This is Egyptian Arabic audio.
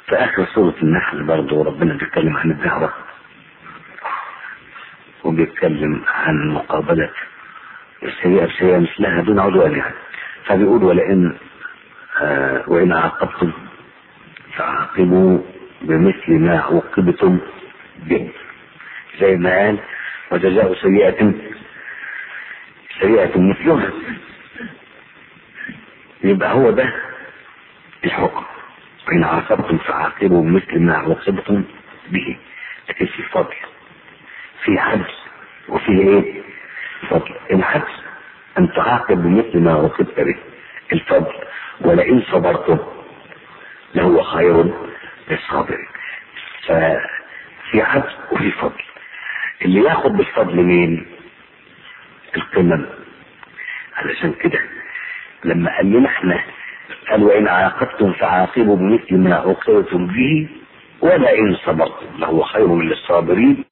في اخر سورة النحل برضه ربنا بيتكلم عن الدعوة وبيتكلم عن مقابلة السيئة بسيئة مثلها دون عدوان يعني فبيقول ولئن آه وإن عاقبتم فعاقبوا بمثل ما عوقبتم به زي ما قال وجزاء سيئة سيئة مثلها يبقى هو ده الحكم وإن عاقبتم فعاقبوا بمثل ما عوقبتم به لكن في فضل في حبس وفي ايه فضل الحبس ان تعاقب بمثل ما عوقبت به الفضل ولئن صبرتم لهو خير للصابرين ففي حبس وفي فضل اللي ياخد بالفضل مين القمم علشان كده لما قال لنا احنا قال وان عاقبتم فعاقبوا بمثل ما عوقبتم به ولئن صبرتم لهو خير للصابرين